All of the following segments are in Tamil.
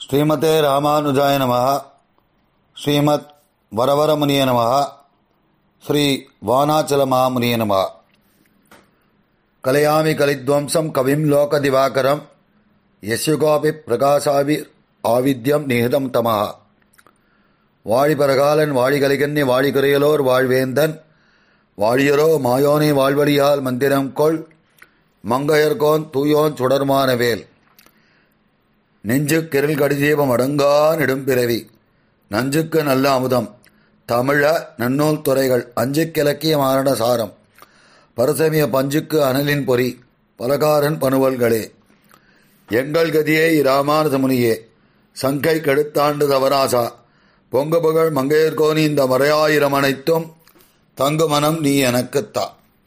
ஸ்ரீமதே ராமானுஜாய நம ஸ்ரீமத் வரவரமுனிய நம ஸ்ரீ வானாச்சல மாமுனிய நம கலையாமி கலித்வம்சம் கவிம் லோக திவாகரம் யஸ்யுகோபி பிரகாசாபி ஆவித்யம் நிகிதம் தமஹ வாழி பரகாலன் வாழி கலிகன்னி வாழி குறையலோர் வாழ்வேந்தன் வாழியரோ மாயோனை வாழ்வழியால் மந்திரம் கொள் மங்கையர்கோன் தூயோன் சுடர்மானவேல் நெஞ்சு கிரல் கடிதீபம் அடங்கா நெடும்பிறவி நஞ்சுக்கு நல்ல அமுதம் தமிழ நன்னூல் துறைகள் அஞ்சு கிழக்கிய மாரண சாரம் பரசமிய பஞ்சுக்கு அனலின் பொறி பலகாரன் பனுவல்களே எங்கள் கதியே இராமானுசமுனியே சங்கை கெடுத்தாண்டு தவராசா பொங்க புகழ் மங்கையர்கோனி இந்த மறையாயிரம் அனைத்தும் தங்கு மனம் நீ எனக்குத்தா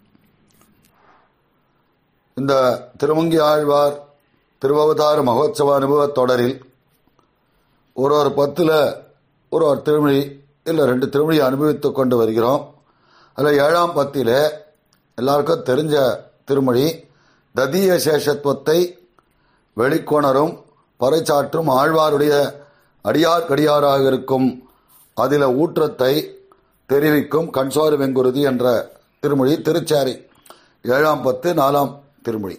இந்த திருமங்கி ஆழ்வார் திருவவதார மகோத்சவ அனுபவத் தொடரில் ஒரு ஒரு பத்தில் ஒரு ஒரு திருமொழி இல்லை ரெண்டு திருமொழி அனுபவித்துக் கொண்டு வருகிறோம் அதில் ஏழாம் பத்தில் எல்லாருக்கும் தெரிஞ்ச திருமொழி ததிய சேஷத்துவத்தை வெளிக்கொணரும் பறைச்சாற்றும் ஆழ்வாருடைய அடியார் கடியாராக இருக்கும் அதில் ஊற்றத்தை தெரிவிக்கும் கண்சோறு வெங்குருதி என்ற திருமொழி திருச்சாரி ஏழாம் பத்து நாலாம் திருமொழி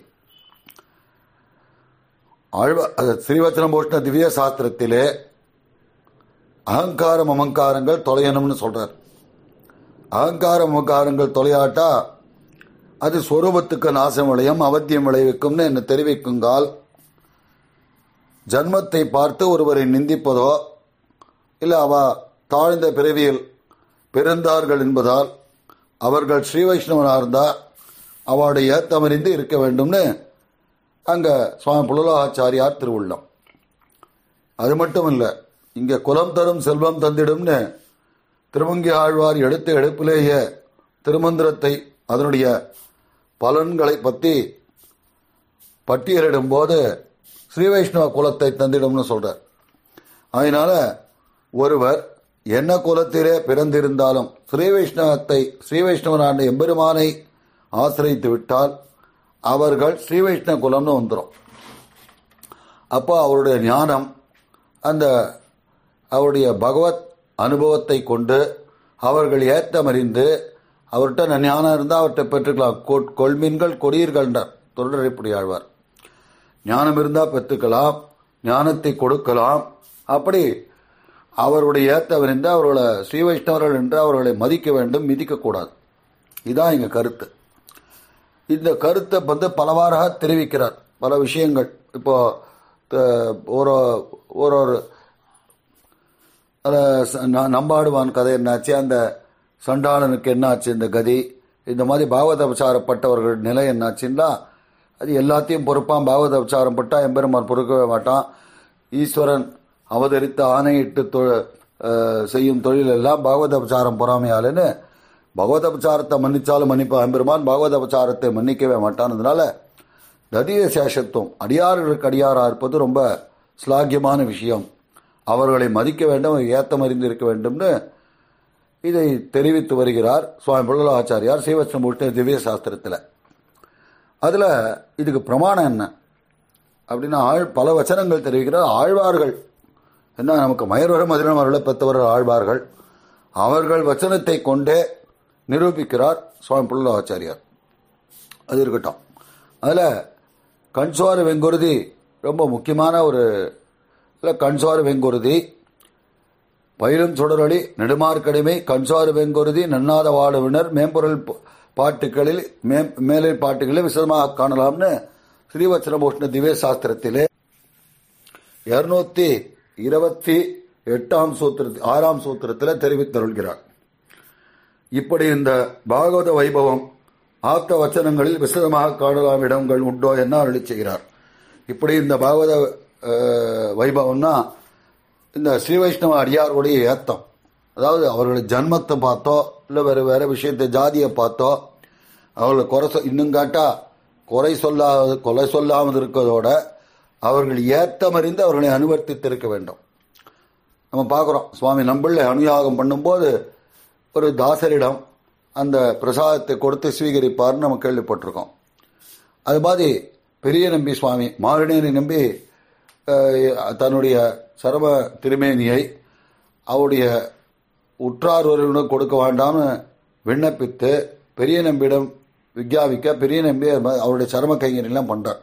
ஆழ்வா ஸ்ரீவச்சனபூஷ்ண திவ்ய சாஸ்திரத்திலே அகங்காரம் அமங்காரங்கள் தொலையணும்னு சொல்றார் அகங்காரம் அமங்காரங்கள் தொலையாட்டா அது ஸ்வரூபத்துக்கு நாசம் விளையும் அவத்தியம் விளைவிக்கும்னு என்ன தெரிவிக்குங்கால் ஜன்மத்தை பார்த்து ஒருவரை நிந்திப்பதோ இல்லை அவ தாழ்ந்த பிறவியில் பிறந்தார்கள் என்பதால் அவர்கள் ஸ்ரீ வைஷ்ணவனாக இருந்தால் அவளுடைய ஏத்தமறிந்து இருக்க வேண்டும்னு அங்கே சுவாமி புலலாச்சாரியார் திருவுள்ளம் அது மட்டும் இல்லை இங்கே குலம் தரும் செல்வம் தந்திடும்னு திருமங்கி ஆழ்வார் எடுத்த எடுப்பிலேயே திருமந்திரத்தை அதனுடைய பலன்களை பற்றி பட்டியலிடும் போது ஸ்ரீ வைஷ்ணவ குலத்தை தந்திடும்னு சொல்றார் அதனால ஒருவர் என்ன குலத்திலே பிறந்திருந்தாலும் ஸ்ரீ வைஷ்ணவத்தை ஸ்ரீ வைஷ்ணவனான எம்பெருமானை ஆசிரித்து விட்டால் அவர்கள் ஸ்ரீ வைஷ்ணவ குலம்னு வந்துடும் அப்போ அவருடைய ஞானம் அந்த அவருடைய பகவத் அனுபவத்தை கொண்டு அவர்கள் ஏத்தமறிந்து அவர்கிட்ட ஞானம் இருந்தால் அவர்கிட்ட பெற்றுக்கலாம் கொள்மீன்கள் கொடியீர்கள்ன்றார் தொடரடிப்படி ஆழ்வார் ஞானம் இருந்தால் பெற்றுக்கலாம் ஞானத்தை கொடுக்கலாம் அப்படி அவருடைய ஏத்தவறிந்து அவர்களை ஸ்ரீ வைஷ்ணவர்கள் என்று அவர்களை மதிக்க வேண்டும் மிதிக்கக்கூடாது இதுதான் எங்கள் கருத்து இந்த கருத்தை வந்து பலவாறாக தெரிவிக்கிறார் பல விஷயங்கள் இப்போ ஒரு ஒரு ஒரு நம்பாடுவான் கதை என்னாச்சு அந்த சண்டாளனுக்கு என்னாச்சு இந்த கதி இந்த மாதிரி பாகவத உபச்சாரப்பட்டவர்கள் நிலை என்னாச்சுன்னா அது எல்லாத்தையும் பொறுப்பான் பாகவத உபச்சாரம் பட்டா எம்பெருமான் பொறுக்கவே மாட்டான் ஈஸ்வரன் அவதரித்து ஆணையிட்டு செய்யும் தொழில் எல்லாம் பாகவத உபச்சாரம் பொறாமையாலுன்னு பகவத உபச்சாரத்தை மன்னிச்சாலும் மன்னிப்பா எம்பெருமான் பாகவத உபச்சாரத்தை மன்னிக்கவே மாட்டான் அதனால ததிய சேஷத்துவம் அடியார்களுக்கு அடியாராக இருப்பது ரொம்ப ஸ்லாகியமான விஷயம் அவர்களை மதிக்க வேண்டும் ஏத்தம் அறிந்து இருக்க வேண்டும்னு இதை தெரிவித்து வருகிறார் சுவாமி புள்ளலாச்சாரியார் சீவச்சமூர்த்தி திவ்ய சாஸ்திரத்தில் அதில் இதுக்கு பிரமாணம் என்ன அப்படின்னா ஆழ் பல வச்சனங்கள் தெரிவிக்கிறார் ஆழ்வார்கள் என்ன நமக்கு மயர்வர மதுரம் அவர்களை பெற்றவர்கள் ஆழ்வார்கள் அவர்கள் வச்சனத்தை கொண்டே நிரூபிக்கிறார் சுவாமி புள்ளலாச்சாரியார் அது இருக்கட்டும் அதில் கண்சுவார வெங்குருதி ரொம்ப முக்கியமான ஒரு இல்லை கண்சுவார வெங்குருதி பயிலும் சுடரொளி நெடுமார்க்கடிமை கண்சாறு வெங்குருதி நன்னாத வாழுவினர் மேம்பொருள் பாட்டுகளில் மே மேலை பாட்டுகளில் விசதமாக காணலாம்னு ஸ்ரீவச்சனபூஷ்ண திவ்ய சாஸ்திரத்திலே இருநூத்தி இருபத்தி எட்டாம் சூத்திர ஆறாம் சூத்திரத்தில் தெரிவித்தருள்கிறார் இப்படி இந்த பாகவத வைபவம் ஆப்த வச்சனங்களில் விசதமாக காணலாம் இடங்கள் உண்டோ என்ன அருளி செய்கிறார் இப்படி இந்த பாகவத வைபவம்னா இந்த ஸ்ரீ வைஷ்ணவ அடியாருடைய ஏத்தம் அதாவது அவர்களுடைய ஜன்மத்தை பார்த்தோ இல்லை வேறு வேறு விஷயத்தை ஜாதியை பார்த்தோ அவர்களை குறை சொ இன்னும் காட்டா குறை சொல்லாத கொலை சொல்லாமல் இருக்கிறதோட அவர்கள் ஏத்தமறிந்து அவர்களை அனுவர்த்தித்திருக்க வேண்டும் நம்ம பார்க்குறோம் சுவாமி நம்பிள்ளை அனுயாகம் பண்ணும்போது ஒரு தாசரிடம் அந்த பிரசாதத்தை கொடுத்து ஸ்வீகரிப்பார்னு நம்ம கேள்விப்பட்டிருக்கோம் அது மாதிரி பெரிய நம்பி சுவாமி மாரணியனை நம்பி அஹ், தன்னுடைய சரம திருமேனியை அவருடைய உற்றார் உறவினர் கொடுக்க வேண்டாம்னு விண்ணப்பித்து பெரிய நம்பியிடம் விஞ்ஞாபிக்க பெரிய நம்பி அது மாதிரி அவருடைய சரம கைங்கரியெல்லாம் பண்றார்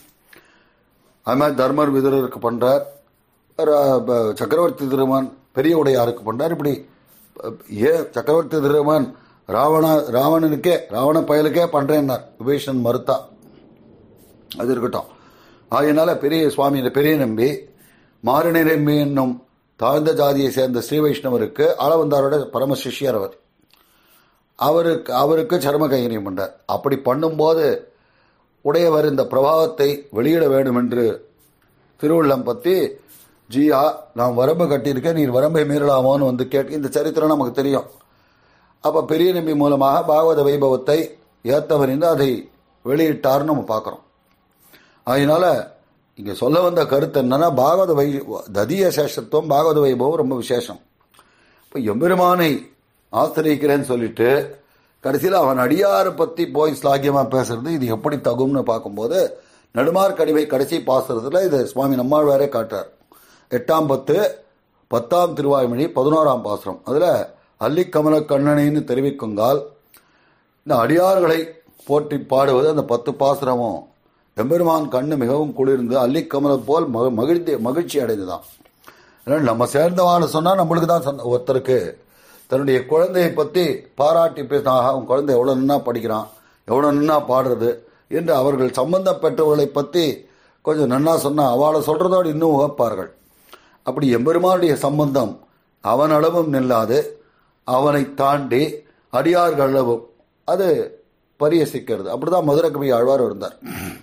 அது மாதிரி தர்மர் விதுரருக்கு பண்றார் ர- ப- சக்கரவர்த்தி திருமன் பெரிய உடையாருக்கு பண்றார் இப்படி அஹ், ஏன் சக்கரவர்த்தி திருமன் ராவண ராவணனுக்கே ராவண பயலுக்கே பண்றேன்னார் விபீஷன் மறுத்தா அது இருக்கட்டும் ஆகையினால பெரிய சுவாமி இந்த பெரிய நம்பி மாரணி நம்பி என்னும் தாழ்ந்த ஜாதியை சேர்ந்த ஸ்ரீ வைஷ்ணவருக்கு ஆளவந்தாரோட பரம சிஷ்யர் அவர் அவருக்கு அவருக்கு சர்ம கைங்கரியம் பண்றார் அப்படி பண்ணும்போது உடையவர் இந்த பிரபாவத்தை வெளியிட வேண்டும் என்று திருவுள்ளம் பத்தி ஜியா நான் வரம்பு கட்டியிருக்கேன் நீர் வரம்பை மீறலாமோன்னு வந்து கேட்க இந்த சரித்திரம் நமக்கு தெரியும் அப்ப பெரிய நம்பி மூலமாக பாகவத வைபவத்தை ஏத்தவரிந்து அதை வெளியிட்டார்னு நம்ம பார்க்கிறோம் அதனால இங்க சொல்ல வந்த கருத்து என்னன்னா பாகவத வை ததிய சேஷத்துவம் பாகவத வைபவம் ரொம்ப விசேஷம் இப்போ எம்பெருமானை ஆசிரியக்கிறேன்னு சொல்லிட்டு கடைசியில் அவன் அடியாரை பத்தி போய் ஸ்லாகியமா பேசுறது இது எப்படி தகும்னு பார்க்கும்போது நடுமார் கடிவை கடைசி பாசுறதுல இது சுவாமி நம்மாழ்வாரே காட்டுறார் எட்டாம் பத்து பத்தாம் திருவாய்மொழி பதினோராம் பாசுரம் அதுல அல்லிக்கமல கண்ணனைன்னு தெரிவிக்குங்கால் இந்த அடியார்களை போற்றி பாடுவது அந்த பத்து பாசுரமும் எம்பெருமான் கண்ணு மிகவும் குளிர்ந்து அல்லிக்கமலம் போல் மக- மகிழ்ச்சி மகிழ்ச்சி அடைந்துதான் ஏன்னா நம்ம சேர்ந்தவான்னு சொன்னா நம்மளுக்கு தான் சொந்த- ஒருத்தருக்கு தன்னுடைய குழந்தையை பத்தி பாராட்டி பேசினாக அவன் குழந்தை எவ்வளவு நன்னா படிக்கிறான் எவ்வளவு நன்னா பாடுறது என்று அவர்கள் சம்பந்தப்பட்டவர்களை பத்தி கொஞ்சம் நன்னா சொன்னா அவளை சொல்றதோடு இன்னும் உகப்பார்கள் அப்படி எம்பெருமானுடைய சம்பந்தம் அவன் அளவும் நில்லாது அவனை தாண்டி அடியார்கள் அளவும் அது பரியசிக்கிறது அப்படிதான் மதுரை கவி ஆழ்வார் இருந்தார்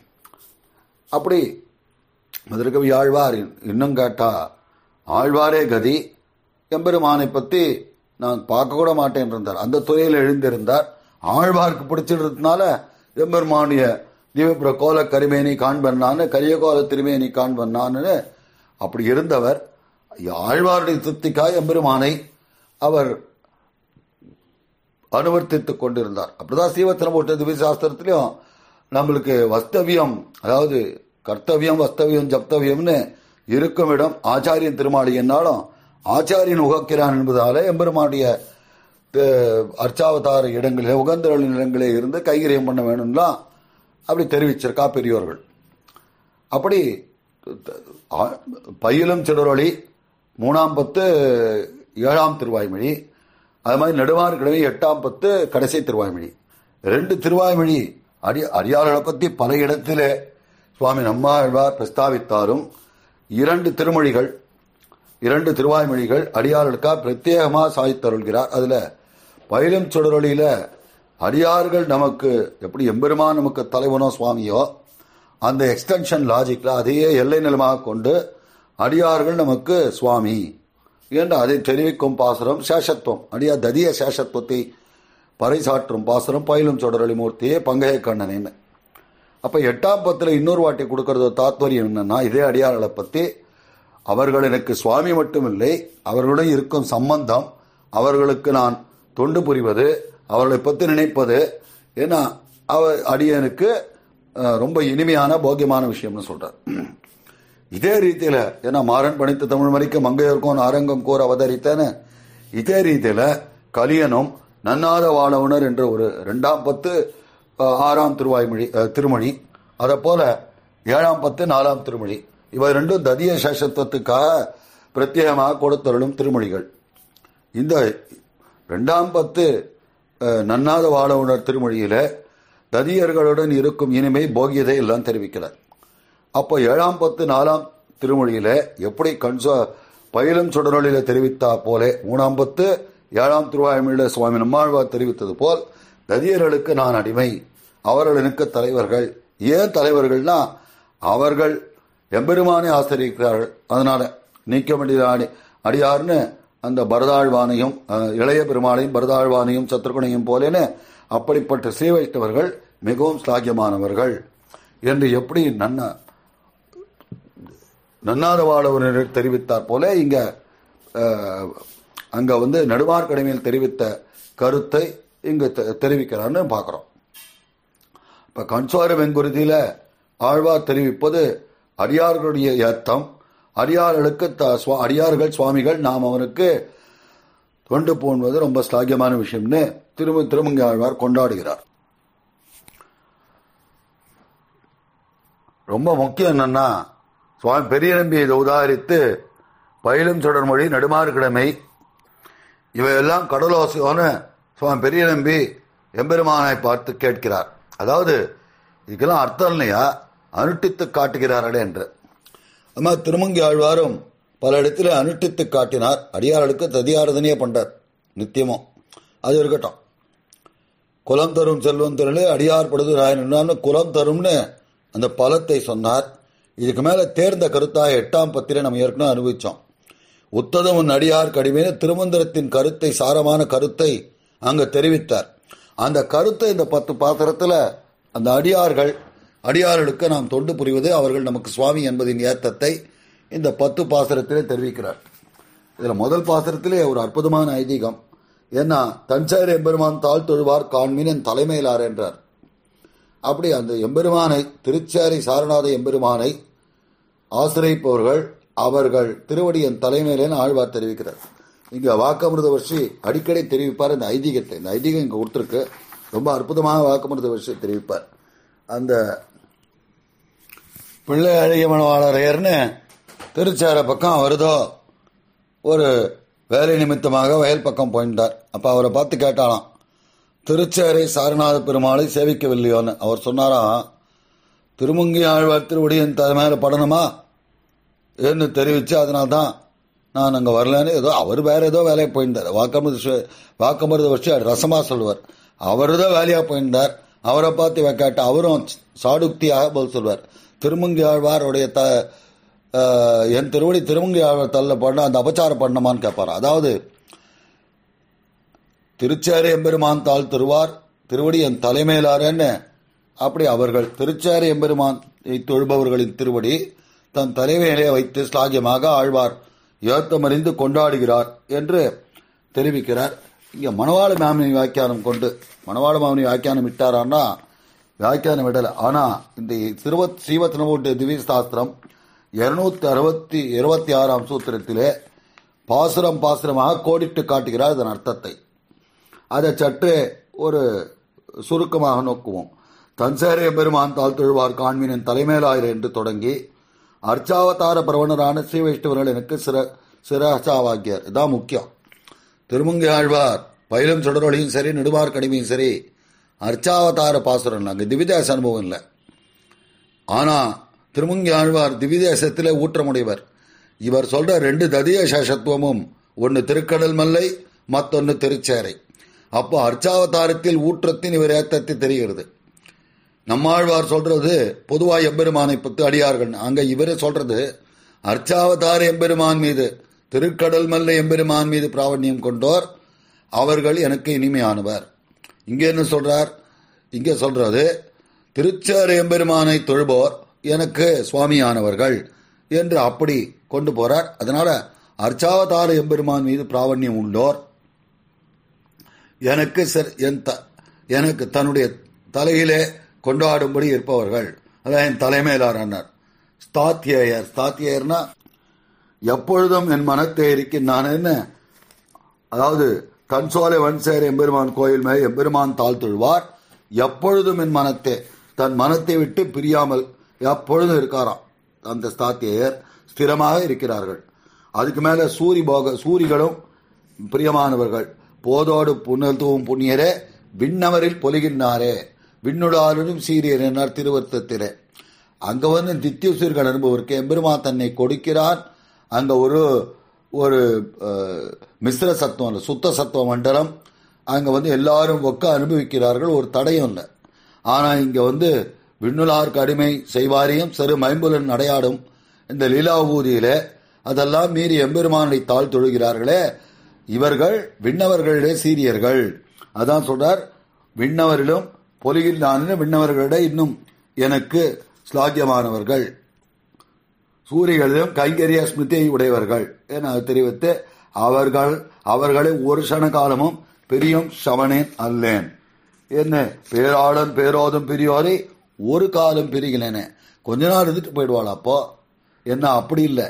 அப்படி மதுரகவி ஆழ்வார் இன்னும் கேட்டா ஆழ்வாரே கதி எம்பெருமானை பத்தி நான் பார்க்க கூட மாட்டேன் இருந்தார் அந்த துறையில் எழுந்திருந்தார் ஆழ்வாருக்கு பிடிச்சிருந்ததுனால எம்பெருமானுடைய திவப்புற கோல கரிமேனி காண்பன்னான்னு கரியகோல திருமேனி காண்பன்னான்னு அப்படி இருந்தவர் ஆழ்வாருடைய திருப்திக்காய் எம்பெருமானை அவர் அனுவர்த்தித்துக் கொண்டிருந்தார் அப்படிதான் சீவத்திரம் போட்ட திவ்ய சாஸ்திரத்திலையும் நம்மளுக்கு வஸ்தவியம் அதாவது கர்த்தவியம் வஸ்தவியம் ஜப்தவியம்னு இருக்கும் இடம் ஆச்சாரியன் திருமாளி என்னாலும் ஆச்சாரியன் உகக்கிறான் என்பதால எம்பெருமானுடைய அஹ், அர்ச்சாவதார இடங்களிலே உகந்தருளின் இடங்களே இருந்து கைகரியம் பண்ண வேணும்லாம் அப்படி தெரிவிச்சிருக்கா பெரியோர்கள் அப்படி ஆ- பயிலும் சிடரொளி மூணாம் பத்து ஏழாம் திருவாய்மொழி அது மாதிரி நெடுமாறு கிழமை எட்டாம் பத்து கடைசி திருவாய்மொழி ரெண்டு திருவாய்மொழி அடி அடியார்களை பற்றி பல இடத்திலே சுவாமி நம்மாழ்வார் பிரஸ்தாவித்தாரும் இரண்டு திருமொழிகள் இரண்டு திருவாய்மொழிகள் அடியார்களுக்காக பிரத்யேகமாக சாதித்தருள்கிறார் அதுல பயிலும் சுடரொளியில அடியார்கள் நமக்கு எப்படி எம்பெருமான் நமக்கு தலைவனோ சுவாமியோ அந்த எக்ஸ்டென்ஷன் லாஜிக்ல அதையே எல்லை நிலமாக கொண்டு அடியார்கள் நமக்கு சுவாமி என்று அதை தெரிவிக்கும் பாசுரம் சேஷத்துவம் அடியா ததிய சேஷத்துவத்தை பறைசாற்றும் பாசுரம் பயிலும் சுடரொளி மூர்த்தியே பங்கைய கண்ணனேன்னு அப்ப எட்டாம் பத்துல இன்னொரு வாட்டி கொடுக்கறது தாத்பரியம் என்னன்னா இதே அடியார்களை பத்தி அவர்கள் எனக்கு சுவாமி மட்டுமில்லை அவர்களுடன் இருக்கும் சம்பந்தம் அவர்களுக்கு நான் தொண்டு புரிவது அவர்களை பற்றி நினைப்பது ஏன்னா அவர் அடியனுக்கு அஹ், ரொம்ப இனிமையான போக்கியமான விஷயம்னு சொல்றார் இதே ரீதியில ஏன்னா மாறன் பணித்த தமிழ் மறைக்க மங்கையர்க்கும் அரங்கம் கூற அவதரித்தேன்னு இதே ரீதியில கலியனும் நன்னாத வாழவுணர் என்ற ஒரு ரெண்டாம் பத்து அஹ், ஆறாம் திருவாய்மொழி அஹ், திருமொழி அதை போல ஏழாம் பத்து நாலாம் திருமொழி இவை ரெண்டும் ததிய சேஷத்துவத்துக்காக பிரத்யேகமாக கொடுத்தருளும் திருமொழிகள் இந்த ரெண்டாம் பத்து அஹ், நன்னாத வாழவுணர் திருமொழியில ததியர்களுடன் இருக்கும் இனிமை போகியதை எல்லாம் தெரிவிக்கிறார் அப்போ ஏழாம் பத்து நாலாம் திருமொழியில எப்படி கன்சோ பயிலும் சுடரொளியில தெரிவித்தா போலே மூணாம் பத்து ஏழாம் திருவாய்மொழியில சுவாமி நம்மாழ்வார் தெரிவித்தது போல் ததியர்களுக்கு நான் அடிமை அவர்கள் எனக்கு தலைவர்கள் ஏன் தலைவர்கள்னா அவர்கள் எம்பெருமானை ஆசிரியக்கிறார்கள் அதனால நீக்க வேண்டிய அடி அடியார்னு அந்த பரதாழ்வானையும் அஹ், இளைய பெருமாளையும் பரதாழ்வானையும் சத்ருகுணையும் போலேன்னு அப்படிப்பட்ட ஸ்ரீ வைஷ்ணவர்கள் மிகவும் ஸ்லாகியமானவர்கள் என்று எப்படி நன்ன நன்னாத வாழவர்கள் தெரிவித்தார் போல இங்க அஹ், அங்க வந்து நடுவார் கடமையில் தெரிவித்த கருத்தை இங்கு தெ- தெரிவிக்கிறார்னு பார்க்கிறோம் இப்ப கன்சுவார வெங்குருதியில ஆழ்வார் தெரிவிப்பது அடியார்களுடைய ஏத்தம் அடியார்களுக்கு த- சுவா- அடியார்கள் சுவாமிகள் நாம் அவனுக்கு தொண்டு போன்வது ரொம்ப ஸ்லாகியமான விஷயம்னு திரும்ப திருமங்கை ஆழ்வார் கொண்டாடுகிறார் ரொம்ப முக்கியம் என்னன்னா சுவாமி பெரிய நம்பி இதை உதாரித்து பயிலும் சுடர்மொழி நடுமாறு கிழமை இவையெல்லாம் கடலோசையோன சுவாமி பெரிய நம்பி எம்பெருமானை பார்த்து கேட்கிறார் அதாவது இதுக்கெல்லாம் அர்த்தம் இல்லையா அனுட்டித்து காட்டுகிறார்களே என்று அது மாதிரி திருமங்கி ஆழ்வாரும் பல இடத்துல அனுட்டித்து காட்டினார் அடியார்களுக்கு ததியாரதனையே பண்றார் நித்தியமும் அது இருக்கட்டும் குலம் தரும் செல்வம் தருளே அடியார் படுது ராயன் குலம் தரும்னு அந்த பலத்தை சொன்னார் இதுக்கு மேல தேர்ந்த கருத்தாக எட்டாம் பத்திரை நம்ம ஏற்கனவே அனுபவிச்சோம் உத்ததம் உன் அடியார் கடிமைன்னு திருமந்திரத்தின் கருத்தை சாரமான கருத்தை அங்க தெரிவித்தார் அந்த கருத்தை இந்த பத்து பாத்திரத்துல அந்த அடியார்கள் அடியார்களுக்கு நாம் தொண்டு புரிவது அவர்கள் நமக்கு சுவாமி என்பதின் ஏத்தத்தை இந்த பத்து பாசுரத்திலே தெரிவிக்கிறார் இதுல முதல் பாசுரத்திலே ஒரு அற்புதமான ஐதீகம் ஏன்னா தஞ்சையர் எம்பெருமான் தாழ் தொழுவார் காண்மின் என் தலைமையிலார் என்றார் அப்படி அந்த எம்பெருமானை திருச்சேரி சாரநாத எம்பெருமானை ஆசிரியப்பவர்கள் அவர்கள் திருவடியின் தலைமையிலேன்னு ஆழ்வார் தெரிவிக்கிறார் இங்க வாக்கமிருத வர்ஷி அடிக்கடி தெரிவிப்பார் இந்த ஐதீகத்தை இந்த ஐதீகம் இங்க கொடுத்துருக்கு ரொம்ப அற்புதமாக வாக்கமிருத வர்ஷி தெரிவிப்பார் அந்த பிள்ளை அழகிய மணவாளரையர்னு திருச்சேர பக்கம் வருதோ ஒரு வேலை நிமித்தமாக வயல் பக்கம் போயிருந்தார் அப்ப அவரை பார்த்து கேட்டாலாம் திருச்சேரை சாரநாத பெருமாளை சேவிக்கவில்லையோன்னு அவர் சொன்னாராம் திருமங்கி ஆழ்வார் திருவடியின் மேல படணுமா என்று தெரிவித்து அதனால்தான் நான் அங்கே வரலன்னு ஏதோ அவர் வேற ஏதோ வேலையை போயிருந்தார் வாக்கமருது வாக்கமருது வச்சு ரசமா சொல்லுவார் அவர் தான் வேலையாக போயிருந்தார் அவரை பார்த்து இவ கேட்ட அவரும் சாடுக்தியாக பதில் சொல்வார் திருமங்கி ஆழ்வாருடைய த அஹ், என் திருவடி திருமங்கி ஆழ்வார் தள்ள பண்ண அந்த அபச்சாரம் பண்ணமான்னு கேட்பார் அதாவது திருச்சேரி எம்பெருமான் தாள் திருவார் திருவடி என் தலைமையிலாரன்னு அப்படி அவர்கள் திருச்சேரி எம்பெருமான் தொழுபவர்களின் திருவடி தன் தலைமையிலே வைத்து ஸ்லாகியமாக ஆழ்வார் ஏத்தமறிந்து கொண்டாடுகிறார் என்று தெரிவிக்கிறார் இங்க மணவாள மாமனி வியாக்கியானம் கொண்டு மணவாள மாமனி வியாக்கியானம் விட்டாரான்னா வியாக்கியானம் விடல ஆனா இந்த திருவத் ஸ்ரீவத்னவோட்டு திவ்ய சாஸ்திரம் இருநூத்தி அறுபத்தி இருபத்தி ஆறாம் சூத்திரத்திலே பாசுரம் பாசுரமாக கோடிட்டு காட்டுகிறார் இதன் அர்த்தத்தை அதை சற்று ஒரு சுருக்கமாக நோக்குவோம் தன்சேரே பெருமான் தாழ் தொழுவார் காண்மீனின் தலைமையிலாயிரு என்று தொடங்கி அர்ச்சாவதார பிரவணரான ஸ்ரீ வைஷ்ணவர்கள் எனக்கு சிற சிரசாவாக்கியார் இதான் முக்கியம் திருமங்கை ஆழ்வார் பயிலும் சுடரொளியும் சரி நெடுவார் கடிமையும் சரி அர்ச்சாவதார பாசுரம் அங்கே திவிதேச அனுபவம் இல்லை ஆனா திருமங்கி ஆழ்வார் திவிதேசத்திலே ஊற்றமுடையவர் இவர் சொல்ற ரெண்டு ததிய சேஷத்துவமும் ஒன்னு திருக்கடல் மல்லை மத்தொன்னு திருச்சேரை அப்போ அர்ச்சாவதாரத்தில் ஊற்றத்தின் இவர் ஏத்தத்தை தெரிகிறது நம்மாழ்வார் சொல்றது பொதுவா எம்பெருமானை பத்து அடியார்கள் அங்க இவரே சொல்றது அர்ச்சாவதார எம்பெருமான் மீது திருக்கடல் மல்ல எம்பெருமான் மீது பிராவண்யம் கொண்டோர் அவர்கள் எனக்கு இனிமையானவர் இங்க என்ன சொல்றார் இங்க சொல்றது திருச்சார எம்பெருமானை தொழுபோர் எனக்கு சுவாமியானவர்கள் என்று அப்படி கொண்டு போறார் அதனால அர்ச்சாவதார எம்பெருமான் மீது பிராவண்யம் உள்ளோர் எனக்கு சர்- என் த- எனக்கு தன்னுடைய தலையிலே கொண்டாடும்படி இருப்பவர்கள் அதான் என் தலைமையிலார் ஸ்தாத்தியேயர் ஸ்தாத்தியேயர்னா எப்பொழுதும் என் மனத்தை இருக்கின்றான் என்ன அதாவது கன்சோலை வன்சேர் எம்பெருமான் கோயில் மேல் எம்பெருமான் தாழ் தொழுவார் எப்பொழுதும் என் மனத்தை தன் மனத்தை விட்டு பிரியாமல் எப்பொழுதும் இருக்காராம் அந்த ஸ்தாத்தியர் ஸ்திரமாக இருக்கிறார்கள் அதுக்கு மேல சூரி போக சூரிகளும் பிரியமானவர்கள் போதோடு புனத்துவம் புண்ணியரே விண்ணவரில் பொலிகின்றாரே விண்ணுடாலும் சீரியர் என்னார் திருவர்த்தத்திலே அங்க வந்து தித்தியசூர்கள் அனுபவருக்கு எம்பெருமான் தன்னை கொடுக்கிறான் அங்க ஒரு ஒரு அஹ், மிஸ்ர சத்துவம் இல்லை சுத்த சத்துவ மண்டலம் அங்க வந்து எல்லாரும் ஒக்க அனுபவிக்கிறார்கள் ஒரு தடையும் இல்லை ஆனா இங்க வந்து விண்ணுலார்க்கு அடிமை செய்வாரியும் சிறு மைம்புலன் நடையாடும் இந்த லீலாபூதியிலே அதெல்லாம் மீறி எம்பெருமானை தாழ் தொழுகிறார்களே இவர்கள் விண்ணவர்களுடைய சீரியர்கள் அதான் சொல்றார் விண்ணவரிலும் பொலியில் நான் விண்ணவர்களிட இன்னும் எனக்கு ஸ்லாகியமானவர்கள் சூரியகளிலும் கைங்கரிய ஸ்மிருதியை உடையவர்கள் என தெரிவித்து அவர்கள் அவர்களை ஒரு சன காலமும் பிரியும் சவனேன் அல்லேன் என்ன பேராளன் பேரோதும் பிரியோரை ஒரு காலம் பிரிகிறேனே கொஞ்ச நாள் இருந்துட்டு போயிடுவாள் அப்போ என்ன அப்படி இல்லை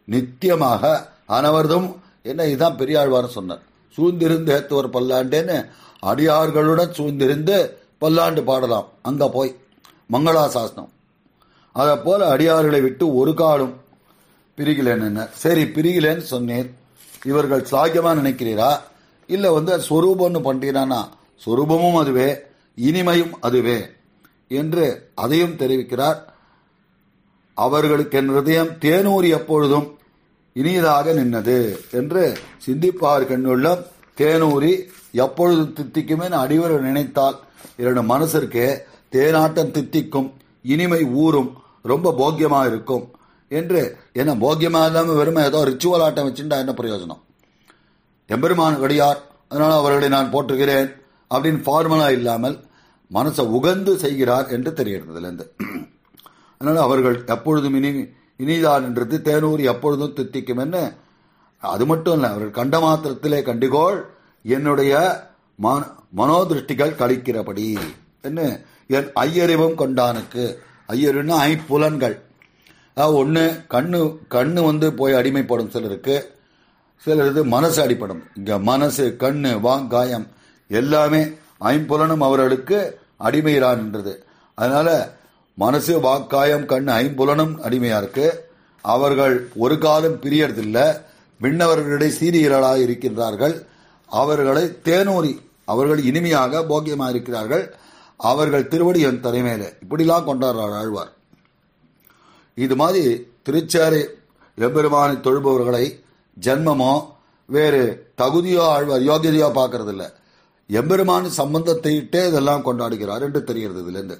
நித்தியமாக அனவர்தம் என்ன இதுதான் பெரியாழ்வார் சொன்னார் சூழ்ந்திருந்து ஏத்துவர் பல்லாண்டேன்னு அடியார்களுடன் சூழ்ந்திருந்து பல்லாண்டு பாடலாம் அங்க போய் மங்களாசாசனம் அதை போல அடியார்களை விட்டு ஒரு காலம் பிரிகிலேன் என்ன சரி பிரிகிலேன்னு சொன்னேன் இவர்கள் சாக்கியமா நினைக்கிறீரா இல்ல வந்து சொரூபம்னு பண்றீரானா சொரூபமும் அதுவே இனிமையும் அதுவே என்று அதையும் தெரிவிக்கிறார் அவர்களுக்கு என் ஹிருதயம் தேனூர் எப்பொழுதும் இனியதாக நின்னது என்று சிந்திப்பார் கண்ணுள்ளம் தேனூரி எப்பொழுதும் தித்திக்குமே அடிவர் நினைத்தால் இரண்டு மனசிற்கு தேனாட்டம் தித்திக்கும் இனிமை ஊறும் ரொம்ப போக்கியமா இருக்கும் என்று என்ன போக்கியமா இல்லாம வெறுமை ஏதோ ரிச்சுவல் ஆட்டம் வச்சுட்டா என்ன பிரயோஜனம் எம்பெருமான் கடியார் அதனால அவர்களை நான் போற்றுகிறேன் அப்படின்னு ஃபார்முலா இல்லாமல் மனசை உகந்து செய்கிறார் என்று தெரிகிறது இதிலிருந்து அதனால அவர்கள் எப்பொழுதும் இனி இனிதான் என்றது தேனூர் எப்பொழுதும் தித்திக்கும் என்ன அது மட்டும் இல்லை அவர்கள் கண்ட மாத்திரத்திலே கண்டுகோள் என்னுடைய மன- மனோதிருஷ்டிகள் கழிக்கிறபடி என்ன என் ஐயறிவும் கொண்டானுக்கு ஐயருன்னா ஐப்புலன்கள் ஒன்று கண்ணு கண்ணு வந்து போய் அடிமைப்படும் சிலருக்கு சிலருக்கு மனசு அடிப்படும் இங்க மனசு கண்ணு வாங்காயம் எல்லாமே ஐம்புலனும் அவர்களுக்கு அடிமையிறான் என்றது அதனால மனசு வாக்காயம் கண் ஐம்புலனும் அடிமையா இருக்கு அவர்கள் ஒரு காலம் பிரியறதில்ல விண்ணவர்களுடைய சீரியர்களாக இருக்கின்றார்கள் அவர்களை தேனூரி அவர்கள் இனிமையாக போக்கியமாக இருக்கிறார்கள் அவர்கள் திருவடி என் தலைமையில இப்படிலாம் கொண்டாடுறார் ஆழ்வார் இது மாதிரி திருச்சாறு எம்பெருமானை தொழுபவர்களை ஜென்மமோ வேறு தகுதியோ ஆழ்வார் யோகியதையோ பார்க்கறது இல்ல எம்பெருமான் சம்பந்தத்தை இட்டே இதெல்லாம் கொண்டாடுகிறார் என்று தெரிகிறது இதிலிருந்து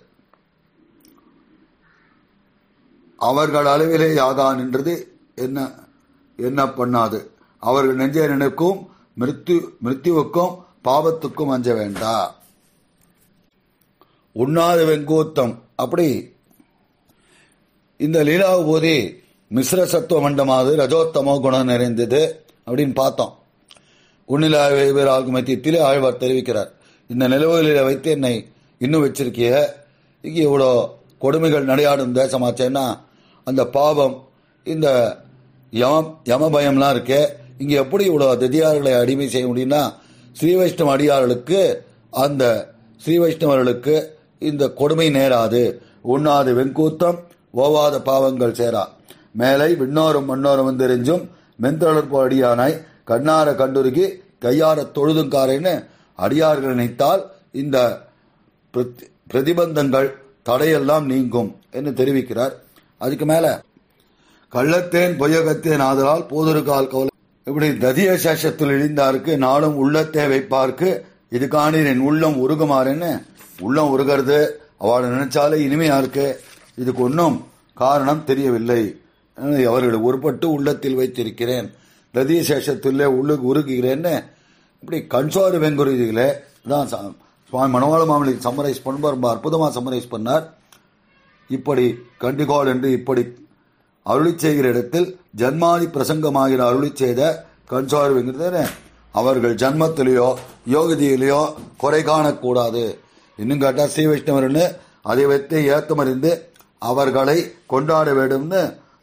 அவர்கள் அளவிலே யாதான் என்றது என்ன என்ன பண்ணாது அவர்கள் நெஞ்ச நினைக்கும் மிருத்யு மிருத்யுவுக்கும் பாவத்துக்கும் அஞ்ச வேண்டா உண்ணாத வெங்கூத்தம் அப்படி இந்த லீலாவுபூதி மிஸ்ர சத்துவ மண்டமாவது ரஜோத்தமோ குணம் நிறைந்தது அப்படின்னு பார்த்தோம் உன்னிலாகும் மத்தியத்திலே ஆழ்வார் தெரிவிக்கிறார் இந்த நிலவுகளில வைத்து என்னை இன்னும் வச்சிருக்கிய இங்கே இவ்வளோ கொடுமைகள் நடையாடும் தேசமாச்சேன்னா அந்த பாவம் இந்த யம யம பயம்லாம் இருக்கே இங்க எப்படி இவ்வளோ திதியார்களை அடிமை செய்ய முடியும்னா ஸ்ரீ வைஷ்ணவ அடியார்களுக்கு அந்த ஸ்ரீ வைஷ்ணவர்களுக்கு இந்த கொடுமை நேராது உண்ணாது வெண்கூத்தம் ஓவாத பாவங்கள் சேரா மேலை விண்ணோரும் மண்ணோரும் தெரிஞ்சும் மெந்தளர்ப்பு அடியானாய் கண்ணார கண்டுருகி கையார தொழுதுங்காரன்னு அடியார்கள் நினைத்தால் இந்த பிரதி- பிரதிபந்தங்கள் தடையெல்லாம் நீங்கும் என்று தெரிவிக்கிறார் அதுக்கு மேல கள்ளத்தேன் பொய்யகத்தேன் ஆதலால் போதொருகால் கவலை இப்படி ததிய சேஷத்தில் இழிந்தாருக்கு நாளும் உள்ளத்தே வைப்பார்க்கு இது காணீர் என் உள்ளம் உருகுமாறுன்னு உள்ளம் உருகிறது அவளை நினைச்சாலே இனிமையா இருக்கு இதுக்கு ஒன்றும் காரணம் தெரியவில்லை அவர்களை ஒருபட்டு உள்ளத்தில் வைத்திருக்கிறேன் ததிய சேஷத்திலே உள்ளுக்கு உருகுகிறேன்னு இப்படி கண்சோறு வெங்குருதிகளே தான் ச- சுவாமி மனோகர மாமலி சம்மரைஸ் பண்ணுவார் ரொம்ப அற்புதமாக சம்மரைஸ் பண்ணார் இப்படி கண்டுகோள் என்று இப்படி அருளி செய்கிற இடத்தில் ஜன்மாதி பிரசங்கமாகிற அருளி செய்த கன்சார்வுங்கிறது அவர்கள் ஜன்மத்திலேயோ யோகதியிலேயோ குறை காணக்கூடாது இன்னும் கேட்டா ஸ்ரீ வைஷ்ணவர்னு அதை வைத்து ஏத்தமறிந்து அவர்களை கொண்டாட வேண்டும்னு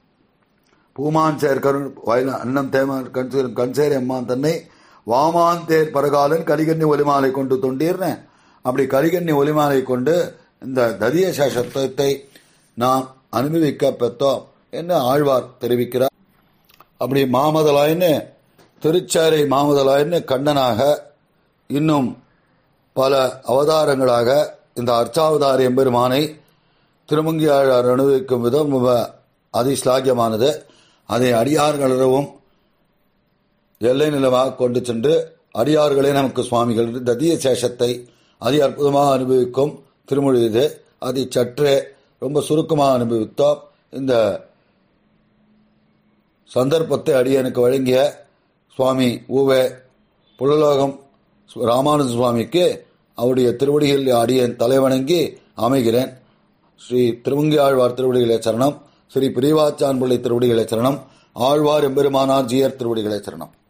பூமான் சேர் கருண் வயல அன்னம் தேமான் கண்சேர் கண்சேர் எம்மான் தன்னை வாமான் தேர் பரகாலன் கலிகன்னி ஒலிமாலை கொண்டு தொண்டீர்னு அப்படி கலிகன்னி ஒலிமாலை கொண்டு இந்த ததிய சத்தத்தை நாம் அனுபவிக்க பெற்றோம் என்று ஆழ்வார் தெரிவிக்கிறார் அப்படி மாமதலாயின்னு திருச்சாரை மாமதலாயின்னு கண்ணனாக இன்னும் பல அவதாரங்களாக இந்த அர்ச்சாவதார எம்பெருமானை திருமங்கி ஆழ்வார் அனுபவிக்கும் விதம் மிக அதிஸ்லாகியமானது அதை அடியார்களவும் எல்லை நிலமாக கொண்டு சென்று அடியார்களே நமக்கு சுவாமிகள் என்று ததிய சேஷத்தை அதி அற்புதமாக அனுபவிக்கும் திருமொழி இது அதை சற்றே ரொம்ப சுருக்கமாக அனுபவித்தோம் இந்த சந்தர்ப்பத்தை அடியனுக்கு வழங்கிய சுவாமி ஊவே புலலோகம் ராமானுஜ சுவாமிக்கு அவருடைய திருவடிகளில் அடியன் தலைவணங்கி அமைகிறேன் ஸ்ரீ திருமங்கி ஆழ்வார் திருவடிகளே சரணம் ஸ்ரீ பிரிவாச்சான் பிள்ளை திருவடிகளே சரணம் ஆழ்வார் எம்பெருமானார் ஜியர் திருவடிகளே சரணம்